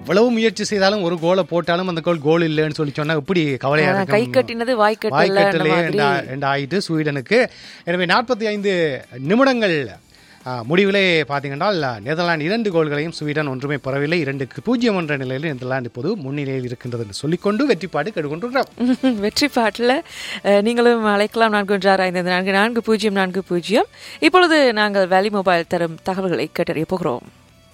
எவ்வளவு முயற்சி செய்தாலும் ஒரு கோலை போட்டாலும் அந்த கோல் கோல் இல்லைன்னு சொல்லி சொன்னா எப்படி கவலையா அதான் இருக்கும் கை கட்டினது வாய் கட்டல வாய்க்கட்டிலே மாதிரி ரெண்டு ஆயிட்டு ஸ்வீடனுக்கு எனவே நாற்பத்தி ஐந்து நிமிடங்கள் ஆ, முடிவிலே பார்த்தீங்கன்னா நெதர்லாந்து இரண்டு கோல்களையும் ஸ்வீடன் ஒன்றுமே பெறவில்லை இரண்டுக்கு பூஜ்ஜியம் என்ற நிலையில் நெதர்லாந்து இப்போது முன்னிலையில் இருக்கின்றது என்று சொல்லிக்கொண்டு வெற்றிப்பாடு கெடுக்கொண்டிருக்கிறோம் வெற்றி பாட்டில் நீங்களும் அழைக்கலாம் நான்கு ஒன்று ஆறு ஐந்து நான்கு நான்கு பூஜ்ஜியம் நான்கு பூஜ்ஜியம் இப்பொழுது நாங்கள் வேலி மொபைல் தரும் தகவல்களை கேட்டறிய போகிறோம்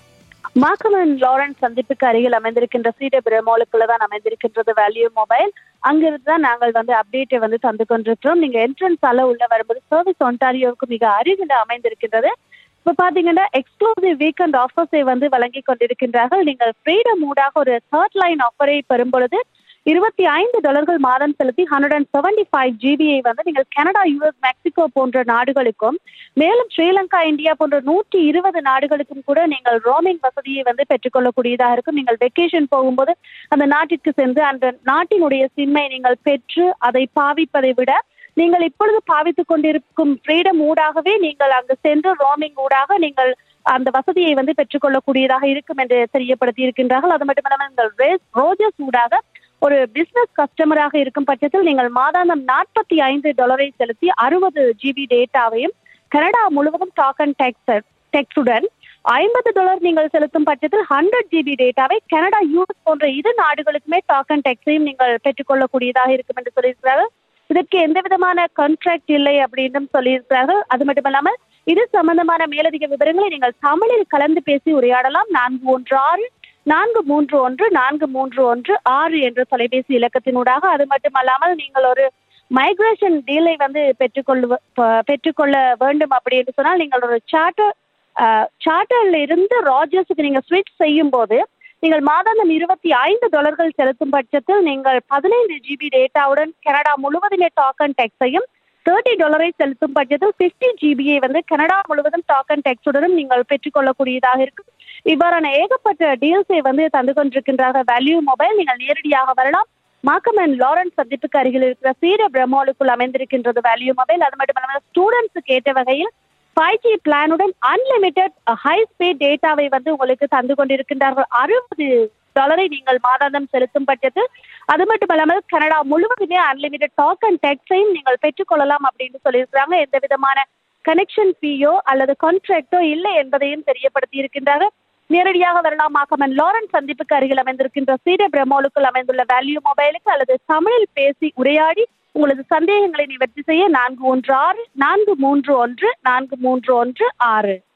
மாக்கமன் லாரன்ஸ் சந்திப்புக்கு அருகில் அமைந்திருக்கின்ற சீடபிர மாலுக்குள்ள தான் அமைந்திருக்கின்றது வேல்யூ மொபைல் அங்கிருந்து தான் நாங்கள் வந்து அப்டேட்டை வந்து தந்து கொண்டிருக்கிறோம் நீங்க என்ட்ரன்ஸ் ஆல உள்ள வரும்போது சர்வீஸ் ஒன்டாரியோவுக்கு மிக அருகில் அமைந்திருக்கின்றது இப்ப பாத்தீங்கன்னா எக்ஸ்க்ளூசிவ் வீக்கெண்ட் ஆஃபர்ஸை வந்து வழங்கி கொண்டிருக்கின்றார்கள் நீங்கள் ஃப்ரீடம் மூடாக ஒரு தேர்ட் லைன் ஆஃபரை பெறும் பொழுது இருபத்தி ஐந்து டாலர்கள் மாதம் செலுத்தி ஹண்ட்ரட் அண்ட் செவன்டி ஃபைவ் ஜிபியை வந்து நீங்கள் கனடா யூஎஸ் மெக்சிகோ போன்ற நாடுகளுக்கும் மேலும் ஸ்ரீலங்கா இந்தியா போன்ற நூற்றி இருபது நாடுகளுக்கும் கூட நீங்கள் ரோமிங் வசதியை வந்து பெற்றுக்கொள்ளக்கூடியதாக இருக்கும் நீங்கள் வெக்கேஷன் போகும்போது அந்த நாட்டிற்கு சென்று அந்த நாட்டினுடைய சிம்மை நீங்கள் பெற்று அதை பாவிப்பதை விட நீங்கள் இப்பொழுது பாவித்துக் கொண்டிருக்கும் ஃப்ரீடம் ஊடாகவே நீங்கள் அங்கு சென்று ரோமிங் ஊடாக நீங்கள் அந்த வசதியை வந்து பெற்றுக்கொள்ளக்கூடியதாக இருக்கும் என்று தெரியப்படுத்தி இருக்கின்றார்கள் அது மட்டுமல்லாமல் நீங்கள் ரேஸ் ரோஜஸ் ஊடாக ஒரு பிசினஸ் கஸ்டமராக இருக்கும் பட்சத்தில் நீங்கள் மாதாந்தம் நாற்பத்தி ஐந்து டாலரை செலுத்தி அறுபது ஜிபி டேட்டாவையும் கனடா முழுவதும் டாக் அண்ட் டெக்ஸ் டெக்ஸுடன் ஐம்பது டாலர் நீங்கள் செலுத்தும் பட்சத்தில் ஹண்ட்ரட் ஜிபி டேட்டாவை கனடா யூஎஸ் போன்ற இரு நாடுகளுக்குமே டாக் அண்ட் டெக்ஸையும் நீங்கள் பெற்றுக்கொள்ளக்கூடியதாக இருக்கும் என்று சொல்லியிருக்கிறார்கள் இதற்கு எந்த விதமான கான்ட்ராக்ட் இல்லை அப்படின்னு சொல்லியிருக்கிறார்கள் அது மட்டுமல்லாமல் இது சம்பந்தமான மேலதிக விவரங்களை நீங்கள் தமிழில் கலந்து பேசி உரையாடலாம் நான்கு ஒன்று ஆறு நான்கு மூன்று ஒன்று நான்கு மூன்று ஒன்று ஆறு என்ற தொலைபேசி இலக்கத்தினூடாக அது மட்டுமல்லாமல் நீங்கள் ஒரு மைக்ரேஷன் டீலை வந்து பெற்றுக்கொள்ள பெற்றுக்கொள்ள வேண்டும் அப்படி என்று சொன்னால் நீங்கள் ஒரு சார்ட்டர் சார்ட்டர்ல இருந்து ராஜர்ஸுக்கு நீங்க ஸ்விட்ச் செய்யும் போது நீங்கள் மாதாந்தம் இருபத்தி ஐந்து டாலர்கள் செலுத்தும் பட்சத்தில் நீங்கள் பதினைந்து ஜிபி டேட்டாவுடன் கனடா முழுவதுமே டாக் அண்ட் டெக்ஸையும் தேர்ட்டி டாலரை செலுத்தும் பட்சத்தில் பிப்டி ஜிபியை வந்து கனடா முழுவதும் டாக் அண்ட் டெக்ஸுடனும் நீங்கள் பெற்றுக்கொள்ளக்கூடியதாக இருக்கும் இவ்வாறான ஏகப்பட்ட டீல்ஸை வந்து தந்து கொண்டிருக்கின்றார்கள் வேல்யூ மொபைல் நீங்கள் நேரடியாக வரலாம் மாக்கம் அண்ட் லாரன்ஸ் சந்திப்புக்கு அருகில் இருக்கிற சீர பிரம்மோலுக்குள் அமைந்திருக்கின்றது வேல்யூ மொபைல் அது மட்டும் இல்லாமல் ஸ்டூடெண்ட்ஸுக்கு ஏற்ற வகையில் ஃபைவ் ஜி பிளானுடன் அன்லிமிட்டெட் ஹை ஸ்பீட் டேட்டாவை வந்து உங்களுக்கு தந்து கொண்டிருக்கின்றார்கள் அறுபது டாலரை நீங்கள் மாதாந்தம் செலுத்தும் பட்சத்தில் அது மட்டும் இல்லாமல் கனடா முழுவதுமே அன்லிமிட்டெட் டாக் அண்ட் டெக்ஸையும் நீங்கள் பெற்றுக்கொள்ளலாம் அப்படின்னு சொல்லியிருக்கிறாங்க எந்த விதமான கனெக்ஷன் ஃபீயோ அல்லது கான்ட்ராக்டோ இல்லை என்பதையும் தெரியப்படுத்தி இருக்கின்றார்கள் நேரடியாக வரலாம் மாக்கமன் லாரன்ஸ் சந்திப்புக்கு அருகில் அமைந்திருக்கின்ற சீர பிரமோலுக்குள் அமைந்துள்ள வேல்யூ மொபைலுக்கு அல்லது தமிழில் பேசி உரையாடி உங்களது சந்தேகங்களை நிவர்த்தி செய்ய நான்கு ஒன்று ஆறு நான்கு மூன்று ஒன்று நான்கு மூன்று ஒன்று ஆறு